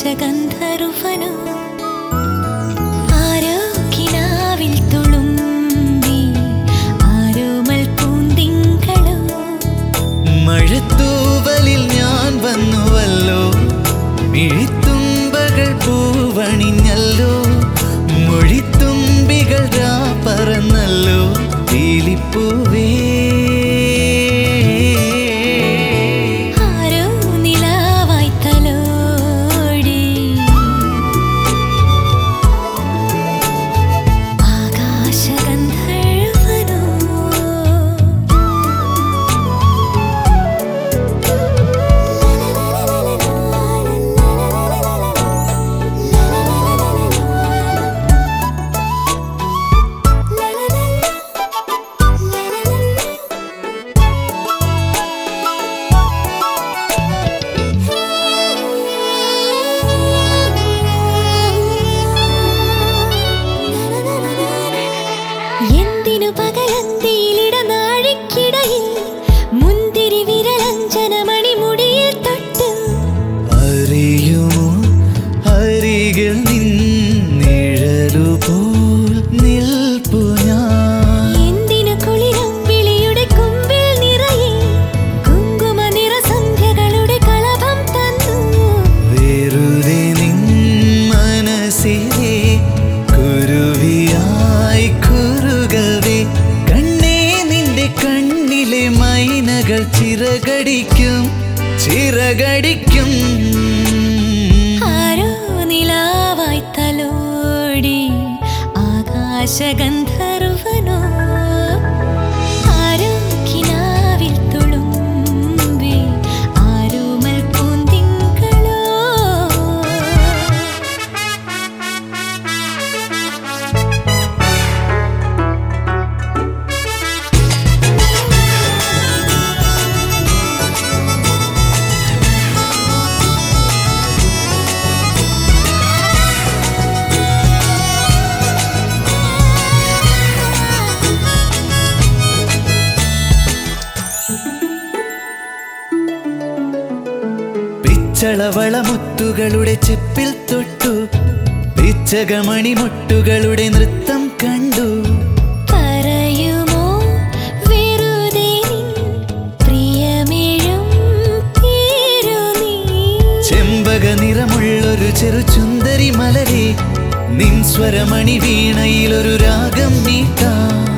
ആകാശഗന്ധർവനോ ആരോ കിനാവിൽ തുളുമ്പി ആരോമൽ പൂന്തിങ്കളോ മഴത്തൂവലിൽ ഞാൻ വന്നുവല്ലോ മിഴിത്തുമ്പകൾ പൂവണിഞ്ഞല്ലോ മൊഴിത്തുമ്പികൾ രാ പറന്നല്ലോ തീലിപ്പൂവേ ആരോ നിലാവായി തലോടി ആകാശഗന്ധർവനോ എന്തിനു പകലന്തിയിലിട നാഴിക്കിടയിൽ മുന്തിരി വിരലഞ്ജന മണിമുടിയിൽ തൊട്ട് അറിയുമോ അരികിൽ നിന്നിഴലുപോൽ നിൽപ്പു ഞാൻ എന്തിനു കുളിരം വിളിയുടെ കുമ്പിൽ നിറയെ കുങ്കുമ നിറസന്ധ്യകളുടെ കളഭം തന്നു വെറുതെ നിൻ മനസ്സിലെ കുരുവിയായി കുറുകവേ കണ്ണേ നിന്റെ കണ്ണിലെ മൈനകൾ ചിറകടിക്കും ചിറകടിക്കും ആരോ നിലാവായി തലോടി ആകാശഗന്ധർവനോ ആരോ കിനാവിൽ തുളുമ്പി ആരോമൽ പൂന്തിങ്കളോ പിച്ചളവളമുത്തുകളുടെ ചെപ്പിൽ തൊട്ടു പിച്ചകമണിമുട്ടുകളുടെ നൃത്തം കണ്ടു പറയുമോ വെറുതെ നിൻ പ്രിയമേഴും പേരു നീ ചെമ്പക നിറമുള്ളൊരു ചെറു ചുന്ദരി മലരെ നിൻ സ്വരമണി വീണയിലൊരു രാഗം നീട്ടാം